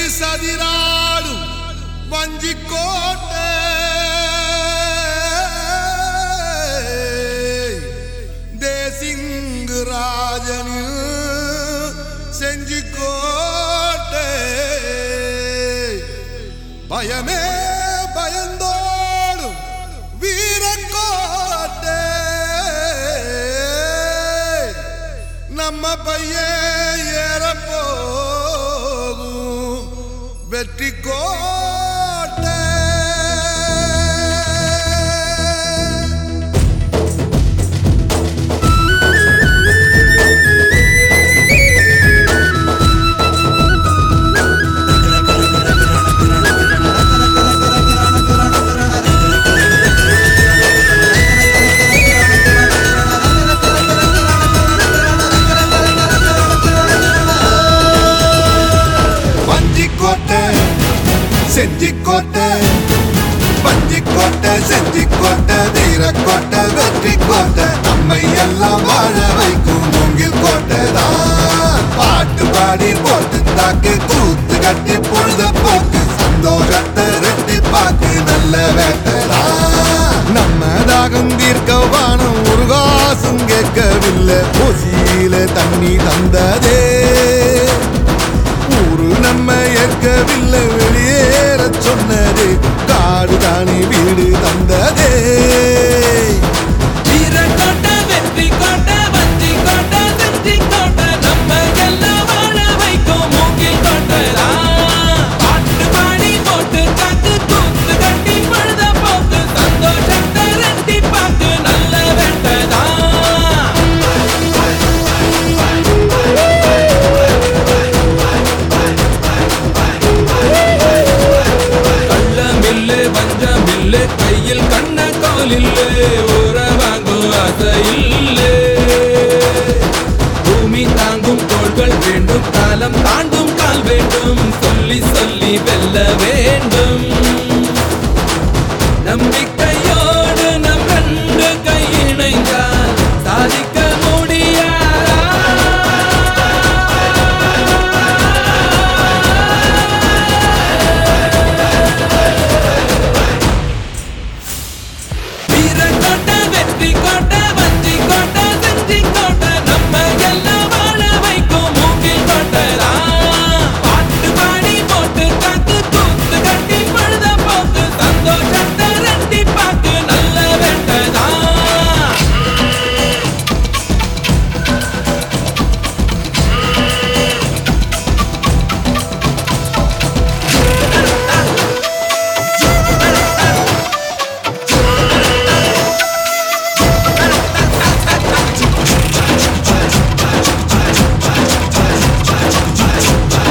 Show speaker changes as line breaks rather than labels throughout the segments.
சதிராடும் வஞ்சிக்கோட்டை தேசிங்கு ராஜனில் செஞ்சிக்கோட்டை பயமே பயந்தோடும் வீரக்கோட்டை நம்ம பையன் ஏறப்போகும் வெற்றி கோட்டை வஞ்சிக்கோட்டை செஞ்சிக்கோட்டை வஞ்சிக்கோட்டை செஞ்சிக்கோட்டை வீரக்கோட்டை வெற்றி கோட்டை நம்மை எல்லாம் வாழ வைக்கும் மூங்கில் கோட்டை தான் பாட்டு பாடி போட்டு தாக்கு கூத்து கட்டி பொழுத போக்கு சந்தோஷத்தை ரெட்டி பாக்கு நல்ல வேட்டதான் நம்ம தாகம் தீர்க்க வானம் ஒரு காசும் கேட்கவில்லை பூசியில தண்ணி தந்ததே ஊரு நம்ம ஏற்கவில்லை வெளியேற சொன்னது காடு தானே வீடு தந்ததே
வீரக்கோட்டை, வெற்றி கோட்டை, வஞ்சி கோட்டை, செஞ்சி கோட்டை, நம்ம எல்லாம் வாழ வைக்கும் மூங்கில் கோட்டைதான். பாட்டு பாடி போட்டு காக்கு, கூத்து கட்டி பொழுத போக்கு, சந்தோஷத்தை ரெட்டிப்பாக்கு, நல்ல வேட்டைதான். கள்ளமில்லே வஞ்சமில்லே கையில் கண்ண கோலில்லே ஊற வாங்கும் ஆசையில்லே பூமி தாங்கும் தோள்கள் வேண்டும் காலம் தாண்டும் கால் வேண்டும் சொல்லி சொல்லி வெல்ல வேண்டும் நம்பிக்கையோடு நம் ரெண்டு கை இணைந்தால் சாதிக்க முடியாதா வீரக்கோட்டை, வெற்றி கோட்டை, வஞ்சி கோட்டை, செஞ்சி கோட்டை, நம்ம எல்லாம் வாழ வைக்கும் மூங்கில் கோட்டைதான். பாட்டு பாடி போட்டு காக்கு, கூத்து கட்டி பொழுத போக்கு, சந்தோஷத்தை ரெட்டிப்பாக்கு, நல்ல வேட்டைதான்.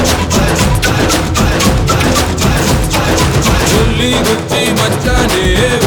சொல்லி குச்சி மச்சானே